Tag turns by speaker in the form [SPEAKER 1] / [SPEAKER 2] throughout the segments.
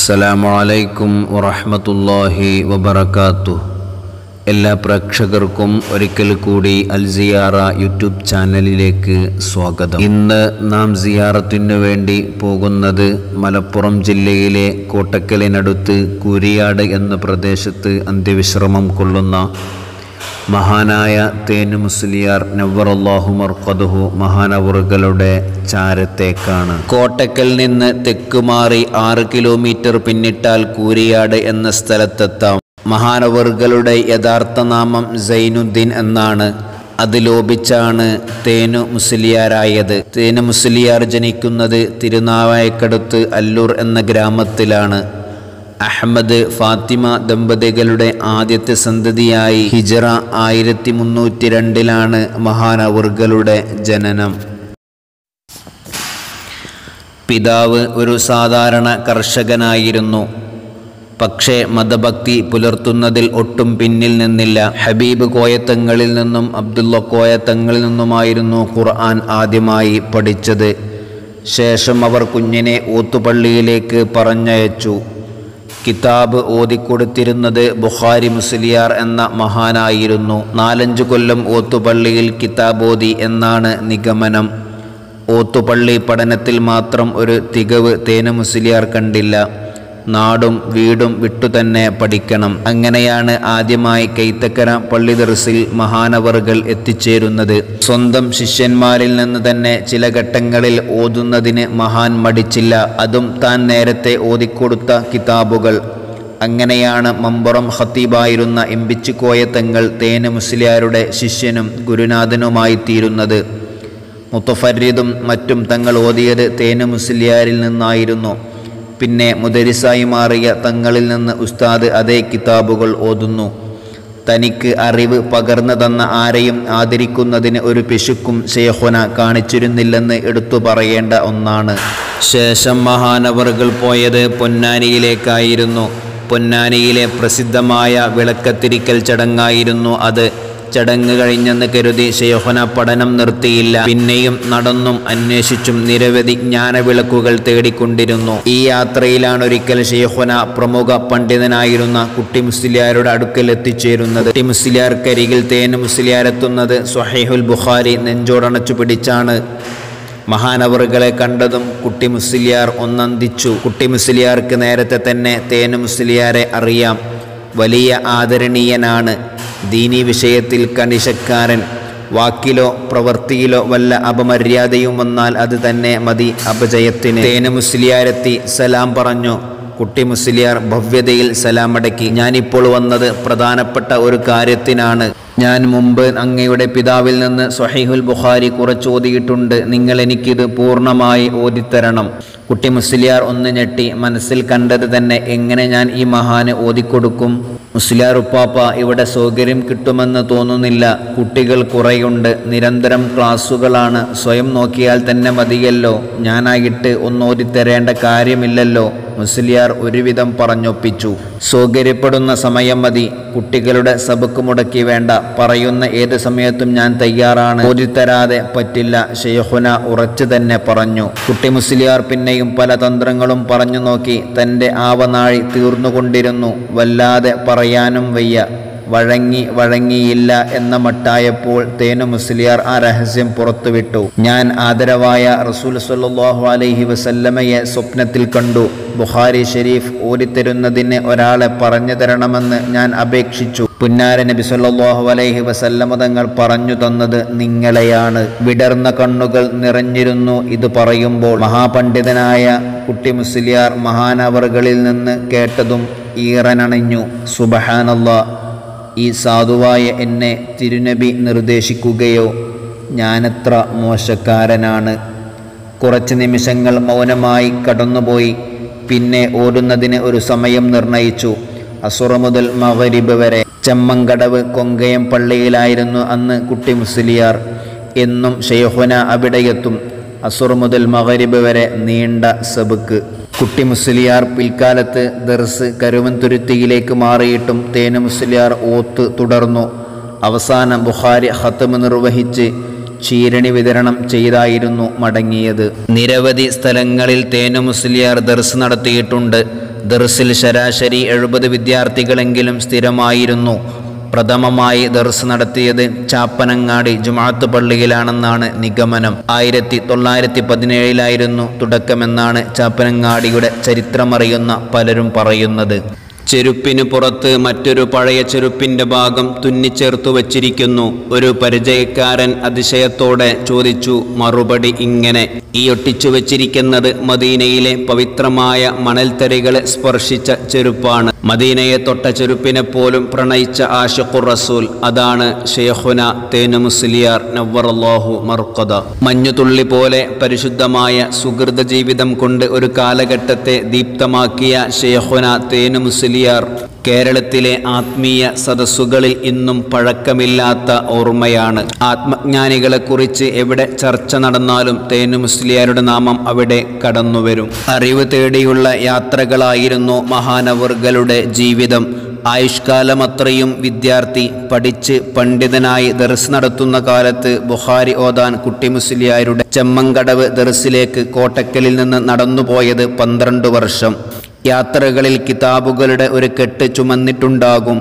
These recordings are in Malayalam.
[SPEAKER 1] അസ്സലാമു അലൈക്കും വറഹ്മത്തുള്ളാഹി വബറകാതുഹു എല്ലാ പ്രേക്ഷകർക്കും ഒരിക്കൽ കൂടി അൽ സിയാറ യൂട്യൂബ് ചാനലിലേക്ക് സ്വാഗതം ഇന്ന് നാം സിയാറത്തിനു വേണ്ടി പോകുന്നത് മലപ്പുറം ജില്ലയിലെ കോട്ടക്കലിനടുത്ത് കുരിയാട് എന്ന പ്രദേശത്ത് അന്ത്യവിശ്രമം കൊള്ളുന്ന മഹാനായ തേനു മുസ്ലിയാർ നവറല്ലാഹു മർക്കതുഹു മഹാനവറുകളുടെ ചാരത്തേക്കാണ് കോട്ടക്കൽ നിന്ന് തെക്ക് മാറി ആറ് കിലോമീറ്റർ പിന്നിട്ടാൽ കൂരിയാട് എന്ന സ്ഥലത്തെത്താം മഹാനവറുകളുടെ യഥാർത്ഥ നാമം സൈനുദ്ദീൻ എന്നാണ് അത് ലോപിച്ചാണ് തേനു മുസ്ലിയാരായത് തേനു മുസ്ലിയാർ ജനിക്കുന്നത് തിരുനാവായക്കടുത്ത് അല്ലൂർ എന്ന ഗ്രാമത്തിലാണ് അഹമ്മദ് ഫാത്തിമ ദമ്പതികളുടെ ആദ്യത്തെ സന്തതിയായി ഹിജറ ആയിരത്തി മുന്നൂറ്റി രണ്ടിലാണ് മഹാനവറുകളുടെ ജനനം പിതാവ് ഒരു സാധാരണ കർഷകനായിരുന്നു പക്ഷേ മതഭക്തി പുലർത്തുന്നതിൽ ഒട്ടും പിന്നിൽ നിന്നില്ല ഹബീബ് കോയത്തങ്ങളിൽ നിന്നും അബ്ദുള്ള കോയത്തങ്ങളിൽ നിന്നുമായിരുന്നു ഖുർആൻ ആദ്യമായി പഠിച്ചത് ശേഷം അവർ കുഞ്ഞിനെ ഊത്തുപള്ളിയിലേക്ക് പറഞ്ഞയച്ചു കിതാബ് ഓതിക്കൊടുത്തിരുന്നത് ബുഖാരി മുസ്ലിയാർ എന്ന മഹാനായിരുന്നു നാലഞ്ചു കൊല്ലം ഓത്തുപള്ളിയിൽ കിതാബ് ഓതി എന്നാണ് നിഗമനം ഓത്തുപള്ളി പഠനത്തിൽ മാത്രം ഒരു തികവ് തേന മുസ്ലിയാർ കണ്ടില്ല നാടും വീടും വിട്ടുതന്നെ പഠിക്കണം അങ്ങനെയാണ് ആദ്യമായി കൈത്തക്കര പള്ളി ദർസിൽ മഹാനവറുകൾ എത്തിച്ചേരുന്നത് സ്വന്തം ശിഷ്യന്മാരിൽ നിന്ന് തന്നെ ചില ഘട്ടങ്ങളിൽ ഓതുന്നതിന് മഹാൻ മടിച്ചില്ല അതും താൻ നേരത്തെ ഓതിക്കൊടുത്ത കിതാബുകൾ അങ്ങനെയാണ് മമ്പുറം ഖത്തീബായിരുന്ന എമ്പിച്ചു കോയത്തങ്ങൾ തേന് മുസ്ലിയാരുടെ ശിഷ്യനും ഗുരുനാഥനുമായി തീരുന്നത് മുത്തഫരീദും മറ്റും തങ്ങൾ ഓതിയത് തേന് മുസ്ലിയാരിൽ നിന്നായിരുന്നു പിന്നെ മുദരിസായി മാറിയ തങ്ങളിൽ നിന്ന് ഉസ്താദ് അതേ കിതാബുകൾ ഓതുന്നു തനിക്ക് അറിവ് പകർന്നു തന്ന ആരെയും ആദരിക്കുന്നതിന് ഒരു പിശുക്കും ഷെയ്ഖുന കാണിച്ചിരുന്നില്ലെന്ന് എടുത്തു പറയേണ്ട ഒന്നാണ് ശേഷം മഹാനവറുകൾ പോയത് പൊന്നാനിയിലേക്കായിരുന്നു പൊന്നാനിയിലെ പ്രസിദ്ധമായ വിളക്കത്തിരിക്കൽ ചടങ്ങായിരുന്നു അത് ചടങ്ങ് കഴിഞ്ഞെന്ന് കരുതി ഷെയ്ഖുന പഠനം നിർത്തിയില്ല പിന്നെയും നടന്നും അന്വേഷിച്ചും നിരവധി ജ്ഞാനവിളക്കുകൾ തേടിക്കൊണ്ടിരുന്നു ഈ യാത്രയിലാണ് ഒരിക്കൽ ഷെയ്ഖുന പ്രമുഖ പണ്ഡിതനായിരുന്ന കുട്ടി മുസ്ലിയാരുടെ അടുക്കൽ എത്തിച്ചേരുന്നത് കുട്ടി മുസ്ലിയാർക്കരികിൽ തേന് മുസ്ലിയാരെത്തുന്നത് സ്വഹൈഹുൽ ബുഖാരി നെഞ്ചോടണച്ചു പിടിച്ചാണ് മഹാനവറുകളെ കണ്ടതും കുട്ടി മുസ്ലിയാർ ഒന്നന്തിച്ചു കുട്ടി മുസ്ലിയാർക്ക് നേരത്തെ തന്നെ തേന് മുസ്ലിയാരെ അറിയാം വലിയ ആദരണീയനാണ് ദീനീ വിഷയത്തിൽ കണിശക്കാരൻ വാക്കിലോ പ്രവൃത്തിയിലോ വല്ല അപമര്യാദയും വന്നാൽ അത് തന്നെ മതി അപജയത്തിന് തേന് മുസ്ലിയാരെത്തി സലാം പറഞ്ഞു കുട്ടി മുസ്ലിയാർ ഭവ്യതയിൽ സലാം അടക്കി ഞാനിപ്പോൾ വന്നത് പ്രധാനപ്പെട്ട ഒരു കാര്യത്തിനാണ് ഞാൻ മുമ്പ് അങ്ങയുടെ പിതാവിൽ നിന്ന് സ്വഹീഹുൽ ബുഖാരി കുറച്ച് ഓതിയിട്ടുണ്ട് നിങ്ങൾ എനിക്കിത് പൂർണ്ണമായി ഓതിത്തരണം കുട്ടി മുസ്ലിയാർ ഒന്ന് ഞെട്ടി മനസ്സിൽ കണ്ടത് തന്നെ എങ്ങനെ ഞാൻ ഈ മഹാന് ഓതിക്കൊടുക്കും മുസ്ലിയാർ ഉപ്പാപ്പ ഇവിടെ സൗകര്യം കിട്ടുമെന്ന് തോന്നുന്നില്ല കുട്ടികൾ കുറയുണ്ട് നിരന്തരം ക്ലാസ്സുകളാണ് സ്വയം നോക്കിയാൽ തന്നെ മതിയല്ലോ ഞാനായിട്ട് ഒന്ന് ഓതിത്തരേണ്ട കാര്യമില്ലല്ലോ മുസ്ലിയാർ ഒരുവിധം പറഞ്ഞൊപ്പിച്ചു സൗകര്യപ്പെടുന്ന സമയം മതി കുട്ടികളുടെ സബക്ക് മുടക്കി വേണ്ട പറയുന്ന ഏത് സമയത്തും ഞാൻ തയ്യാറാണ് ഓതിത്തരാതെ പറ്റില്ല ഷെയ്ഖുന ഉറച്ചു തന്നെ പറഞ്ഞു കുട്ടി മുസ്ലിയാർ പിന്നെയും പല തന്ത്രങ്ങളും പറഞ്ഞു നോക്കി തൻ്റെ ആവനാഴി തീർന്നുകൊണ്ടിരുന്നു വല്ലാതെ പറയാനും വയ്യ വഴങ്ങി വഴങ്ങിയില്ല എന്ന മട്ടായപ്പോൾ തേനു മുസ്ലിയാർ ആ രഹസ്യം പുറത്തുവിട്ടു ഞാൻ ആദരവായ റസൂൽ സല്ലാഹു അലൈഹി വസല്ലമയെ സ്വപ്നത്തിൽ കണ്ടു ബുഖാരി ഷെരീഫ് ഓടിത്തരുന്നതിന് ഒരാളെ പറഞ്ഞു തരണമെന്ന് ഞാൻ അപേക്ഷിച്ചു പുന്നാര നബി സല്ലാഹു അലൈഹി വസല്ലമ തങ്ങൾ പറഞ്ഞു തന്നത് നിങ്ങളെയാണ് വിടർന്ന കണ്ണുകൾ നിറഞ്ഞിരുന്നു ഇത് പറയുമ്പോൾ മഹാപണ്ഡിതനായ കുട്ടി മുസ്ലിയാർ മഹാനവറുകളിൽ നിന്ന് കേട്ടതും ഈറനണിഞ്ഞു സുബഹാനല്ലാ ഈ സാധുവായ എന്നെ തിരുനബി നിർദ്ദേശിക്കുകയോ ഞാനെത്ര മോശക്കാരനാണ് കുറച്ച് നിമിഷങ്ങൾ മൗനമായി കടന്നുപോയി പിന്നെ ഓടുന്നതിന് ഒരു സമയം നിർണയിച്ചു അസുറ മുതൽ മകരിബ് വരെ ചെമ്മങ്കടവ് കൊങ്കയം പള്ളിയിലായിരുന്നു അന്ന് കുട്ടി മുസ്ലിയാർ എന്നും ഷെയ്ഹുന അവിടെയെത്തും അസുർ മുതൽ മകരിബ് വരെ നീണ്ട സബുക്ക് കുട്ടി മുസ്ലിയാർ പിൽക്കാലത്ത് ദർസ് കരുവൻതുരുത്തിയിലേക്ക് മാറിയിട്ടും തേനു മുസ്ലിയാർ ഓത്ത് തുടർന്നു അവസാന ബുഖാരി ഹത്തമ് നിർവഹിച്ച് ചീരണി വിതരണം ചെയ്തായിരുന്നു മടങ്ങിയത് നിരവധി സ്ഥലങ്ങളിൽ തേനു മുസ്ലിയാർ ദർസ് നടത്തിയിട്ടുണ്ട് ദർസിൽ ശരാശരി എഴുപത് വിദ്യാർത്ഥികളെങ്കിലും സ്ഥിരമായിരുന്നു പ്രഥമമായി ദർസ് നടത്തിയത് ചാപ്പനങ്ങാടി ജുമാഅത്ത് പള്ളിയിലാണെന്നാണ് നിഗമനം ആയിരത്തി തൊള്ളായിരത്തി പതിനേഴിലായിരുന്നു തുടക്കമെന്നാണ് ചാപ്പനങ്ങാടിയുടെ ചരിത്രമറിയുന്ന പലരും പറയുന്നത് ചെരുപ്പിന് പുറത്ത് മറ്റൊരു പഴയ ചെരുപ്പിന്റെ ഭാഗം തുന്നിച്ചേർത്തു വച്ചിരിക്കുന്നു ഒരു പരിചയക്കാരൻ അതിശയത്തോടെ ചോദിച്ചു മറുപടി ഇങ്ങനെ ഈ ഒട്ടിച്ചു വച്ചിരിക്കുന്നത് മദീനയിലെ പവിത്രമായ മണൽത്തരികളെ സ്പർശിച്ച ചെരുപ്പാണ് മദീനയെ തൊട്ട ചെരുപ്പിനെ പോലും പ്രണയിച്ച ആഷിഖുർ റസൂൽ അതാണ് ഷെയ്ഖുന തേനു മുസ്ലിയാർ നവ്വറല്ലാഹു മർക്കത മഞ്ഞുതുള്ളി പോലെ പരിശുദ്ധമായ സുഹൃത ജീവിതം കൊണ്ട് ഒരു കാലഘട്ടത്തെ ദീപ്തമാക്കിയ ഷെയ്ഖുന തേനു മുസ്ലിയാർ കേരളത്തിലെ ആത്മീയ സദസ്സുകളിൽ ഇന്നും പഴക്കമില്ലാത്ത ഓർമ്മയാണ് ആത്മജ്ഞാനികളെക്കുറിച്ച് എവിടെ ചർച്ച നടന്നാലും തേനു മുസ്ലിയാരുടെ നാമം അവിടെ കടന്നുവരും അറിവ് തേടിയുള്ള യാത്രകളായിരുന്നു മഹാനവറുകളുടെ ജീവിതം ആയുഷ്കാലം അത്രയും വിദ്യാർത്ഥി പഠിച്ച് പണ്ഡിതനായി ദർസ് നടത്തുന്ന കാലത്ത് ബുഖാരി ഓതാൻ കുട്ടി മുസ്ലിയാരുടെ ചെമ്മങ്കടവ് ദർസിലേക്ക് കോട്ടക്കലിൽ നിന്ന് നടന്നുപോയത് പന്ത്രണ്ട് വർഷം യാത്രകളിൽ കിതാബുകളുടെ ഒരു കെട്ട് ചുമന്നിട്ടുണ്ടാകും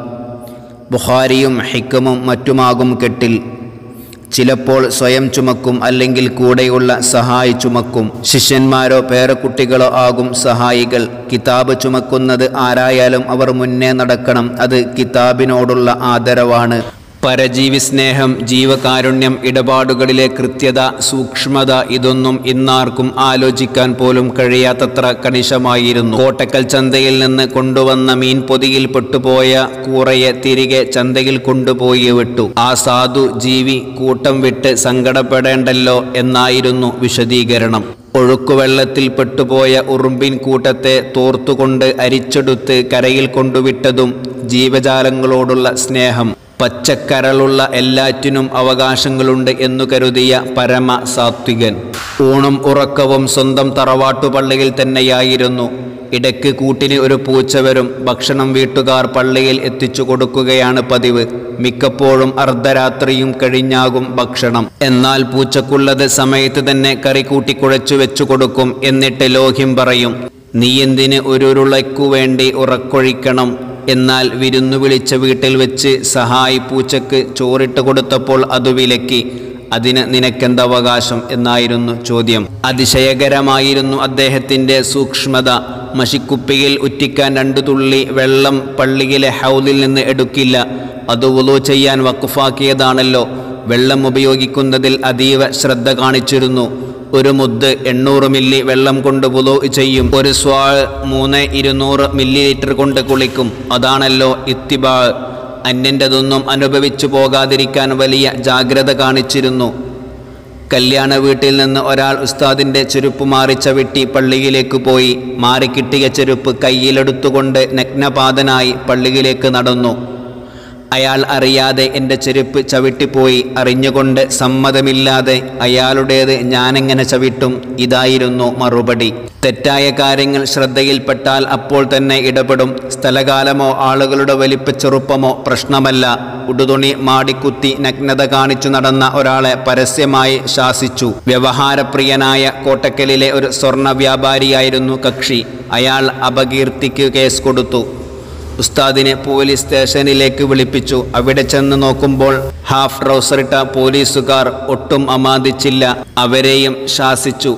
[SPEAKER 1] ബുഖാരിയും ഹിക്കമും മറ്റുമാകും കെട്ടിൽ ചിലപ്പോൾ സ്വയം ചുമക്കും അല്ലെങ്കിൽ കൂടെയുള്ള സഹായി ചുമക്കും ശിഷ്യന്മാരോ പേരക്കുട്ടികളോ ആകും സഹായികൾ കിതാബ് ചുമക്കുന്നത് ആരായാലും അവർ മുന്നേ നടക്കണം അത് കിതാബിനോടുള്ള ആദരവാണ് പരജീവി സ്നേഹം ജീവകാരുണ്യം ഇടപാടുകളിലെ കൃത്യത സൂക്ഷ്മത ഇതൊന്നും ഇന്നാർക്കും ആലോചിക്കാൻ പോലും കഴിയാത്തത്ര കണിശമായിരുന്നു കോട്ടക്കൽ ചന്തയിൽ നിന്ന് കൊണ്ടുവന്ന മീൻ പൊതിയിൽ പെട്ടുപോയ കൂറയെ തിരികെ ചന്തയിൽ കൊണ്ടുപോയി വിട്ടു ആ സാധു ജീവി കൂട്ടം വിട്ട് സങ്കടപ്പെടേണ്ടല്ലോ എന്നായിരുന്നു വിശദീകരണം ഒഴുക്കുവെള്ളത്തിൽ പെട്ടുപോയ ഉറുമ്പിൻ കൂട്ടത്തെ തോർത്തുകൊണ്ട് അരിച്ചെടുത്ത് കരയിൽ കൊണ്ടുവിട്ടതും ജീവജാലങ്ങളോടുള്ള സ്നേഹം പച്ചക്കരളുള്ള എല്ലാറ്റിനും അവകാശങ്ങളുണ്ട് എന്നു കരുതിയ പരമ സാത്വികൻ ഊണും ഉറക്കവും സ്വന്തം തറവാട്ടുപള്ളിയിൽ തന്നെയായിരുന്നു ഇടയ്ക്ക് കൂട്ടിന് ഒരു പൂച്ച വരും ഭക്ഷണം വീട്ടുകാർ പള്ളിയിൽ എത്തിച്ചു കൊടുക്കുകയാണ് പതിവ് മിക്കപ്പോഴും അർദ്ധരാത്രിയും കഴിഞ്ഞാകും ഭക്ഷണം എന്നാൽ പൂച്ചക്കുള്ളത് സമയത്ത് തന്നെ കറി കൂട്ടി കുഴച്ചു വെച്ചു കൊടുക്കും എന്നിട്ട് ലോഹ്യം പറയും നീ എന്തിന് ഒരു ഉരുളയ്ക്കു വേണ്ടി ഉറക്കൊഴിക്കണം എന്നാൽ വിരുന്നു വിളിച്ച വീട്ടിൽ വെച്ച് സഹായി പൂച്ചക്ക് ചോറിട്ട് കൊടുത്തപ്പോൾ അത് വിലക്കി അതിന് നിനക്കെന്തവകാശം എന്നായിരുന്നു ചോദ്യം അതിശയകരമായിരുന്നു അദ്ദേഹത്തിൻ്റെ സൂക്ഷ്മത മഷിക്കുപ്പിയിൽ ഉറ്റിക്കാൻ രണ്ടു തുള്ളി വെള്ളം പള്ളിയിലെ ഹൗദിൽ നിന്ന് എടുക്കില്ല അത് ഉളു ചെയ്യാൻ വക്കുഫാക്കിയതാണല്ലോ വെള്ളം ഉപയോഗിക്കുന്നതിൽ അതീവ ശ്രദ്ധ കാണിച്ചിരുന്നു ഒരു മുദ്ദ് എണ്ണൂറ് മില്ലി വെള്ളം കൊണ്ട് വുളു ചെയ്യും ഒരു സ്വാ മൂന്ന് ഇരുന്നൂറ് മില്ലി ലിറ്റർ കൊണ്ട് കുളിക്കും അതാണല്ലോ ഇത്തിബാ അന്യൻ്റെതൊന്നും അനുഭവിച്ചു പോകാതിരിക്കാൻ വലിയ ജാഗ്രത കാണിച്ചിരുന്നു കല്യാണ വീട്ടിൽ നിന്ന് ഒരാൾ ഉസ്താദിൻ്റെ ചെരുപ്പ് മാറി ചവിട്ടി പള്ളിയിലേക്ക് പോയി മാറിക്കിട്ടിയ ചെരുപ്പ് കയ്യിലെടുത്തുകൊണ്ട് നഗ്നപാതനായി പള്ളിയിലേക്ക് നടന്നു അയാൾ അറിയാതെ എൻ്റെ ചെരുപ്പ് ചവിട്ടിപ്പോയി അറിഞ്ഞുകൊണ്ട് സമ്മതമില്ലാതെ അയാളുടേത് ഞാനെങ്ങനെ ചവിട്ടും ഇതായിരുന്നു മറുപടി തെറ്റായ കാര്യങ്ങൾ ശ്രദ്ധയിൽപ്പെട്ടാൽ അപ്പോൾ തന്നെ ഇടപെടും സ്ഥലകാലമോ ആളുകളുടെ വലിപ്പച്ചെറുപ്പമോ പ്രശ്നമല്ല ഉടുതുണി മാടിക്കുത്തി നഗ്നത കാണിച്ചു നടന്ന ഒരാളെ പരസ്യമായി ശാസിച്ചു വ്യവഹാരപ്രിയനായ കോട്ടക്കലിലെ ഒരു സ്വർണ്ണ വ്യാപാരിയായിരുന്നു കക്ഷി അയാൾ അപകീർത്തിക്ക് കേസ് കൊടുത്തു ഉസ്താദിനെ പോലീസ് സ്റ്റേഷനിലേക്ക് വിളിപ്പിച്ചു അവിടെ ചെന്ന് നോക്കുമ്പോൾ ഹാഫ് ട്രൗസറിട്ട പോലീസുകാർ ഒട്ടും അമാദിച്ചില്ല അവരെയും ശാസിച്ചു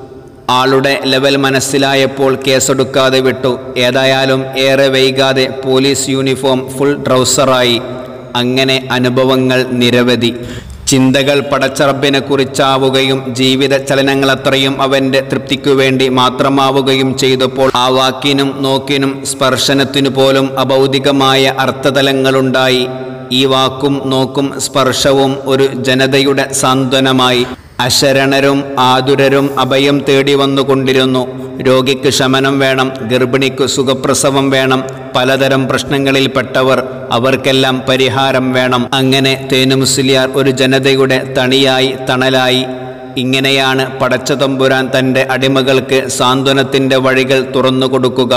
[SPEAKER 1] ആളുടെ ലെവൽ മനസ്സിലായപ്പോൾ കേസെടുക്കാതെ വിട്ടു ഏതായാലും ഏറെ വൈകാതെ പോലീസ് യൂണിഫോം ഫുൾ ട്രൗസറായി അങ്ങനെ അനുഭവങ്ങൾ നിരവധി ചിന്തകൾ പടച്ചറബിനെ കുറിച്ചാവുകയും ജീവിത ചലനങ്ങളത്രയും അവൻ്റെ തൃപ്തിക്കു വേണ്ടി മാത്രമാവുകയും ചെയ്തപ്പോൾ ആ വാക്കിനും നോക്കിനും സ്പർശനത്തിനു പോലും അഭൗതികമായ അർത്ഥതലങ്ങളുണ്ടായി ഈ വാക്കും നോക്കും സ്പർശവും ഒരു ജനതയുടെ സാന്ത്വനമായി അശരണരും ആതുരരും അഭയം തേടി വന്നുകൊണ്ടിരുന്നു രോഗിക്ക് ശമനം വേണം ഗർഭിണിക്ക് സുഖപ്രസവം വേണം പലതരം പ്രശ്നങ്ങളിൽപ്പെട്ടവർ അവർക്കെല്ലാം പരിഹാരം വേണം അങ്ങനെ തേനുമുസ്ലിയാർ ഒരു ജനതയുടെ തണിയായി തണലായി ഇങ്ങനെയാണ് പടച്ചതമ്പുരാൻ തൻ്റെ അടിമകൾക്ക് സാന്ത്വനത്തിൻ്റെ വഴികൾ തുറന്നു കൊടുക്കുക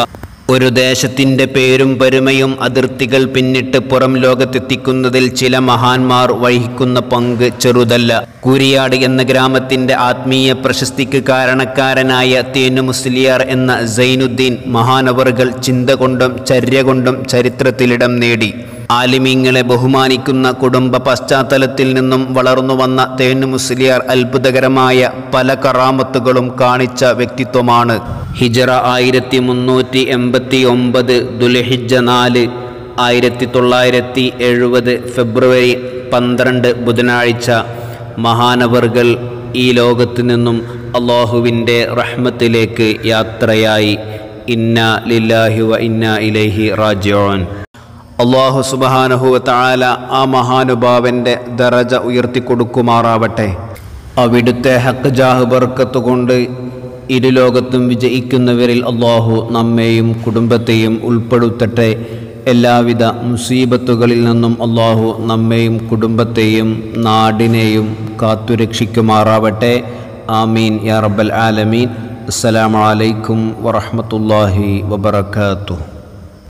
[SPEAKER 1] ഒരു ദേശത്തിൻ്റെ പേരും പെരുമയും അതിർത്തികൾ പിന്നിട്ട് പുറം ലോകത്തെത്തിക്കുന്നതിൽ ചില മഹാന്മാർ വഹിക്കുന്ന പങ്ക് ചെറുതല്ല കൂരിയാട് എന്ന ഗ്രാമത്തിൻ്റെ ആത്മീയ പ്രശസ്തിക്ക് കാരണക്കാരനായ തേനു മുസ്ലിയാർ എന്ന സൈനുദ്ദീൻ മഹാനവറുകൾ ചിന്ത കൊണ്ടും ചര്യ കൊണ്ടും ചരിത്രത്തിലിടം നേടി ആലിമീങ്ങളെ ബഹുമാനിക്കുന്ന കുടുംബ പശ്ചാത്തലത്തിൽ നിന്നും വളർന്നു വന്ന തേനു മുസ്ലിയാർ അത്ഭുതകരമായ പല കറാമത്തുകളും കാണിച്ച വ്യക്തിത്വമാണ് ഹിജറ ആയിരത്തി മുന്നൂറ്റി എൺപത്തി ഒമ്പത് ദുലഹിജ നാല് ആയിരത്തി തൊള്ളായിരത്തി എഴുപത് ഫെബ്രുവരി പന്ത്രണ്ട് ബുധനാഴ്ച മഹാനവറുകൾ ഈ ലോകത്തു നിന്നും അള്ളാഹുവിൻ്റെ റഹ്മത്തിലേക്ക് യാത്രയായി ഇന്ന ലില്ലാഹി വ ഇന്ന ഇലൈഹി റാജിയോൻ അള്ളാഹു സുബഹാനഹുവ താല ആ മഹാനുഭാവൻ്റെ ദറജ ഉയർത്തിക്കൊടുക്കുമാറാവട്ടെ അവിടുത്തെ ഹക്ക് ജാഹ് ബർക്കത്ത് കൊണ്ട് ഇരുലോകത്തും വിജയിക്കുന്നവരിൽ അള്ളാഹു നമ്മെയും കുടുംബത്തെയും ഉൾപ്പെടുത്തട്ടെ എല്ലാവിധ മുസീബത്തുകളിൽ നിന്നും അള്ളാഹു നമ്മെയും കുടുംബത്തെയും നാടിനെയും കാത്തുരക്ഷിക്കുമാറാവട്ടെ ആമീൻ യാ റബ്ബൽ ആലമീൻ അസ്സലാമു അലൈക്കും വറഹ്മത്തുള്ളാഹി വബറകാതുഹു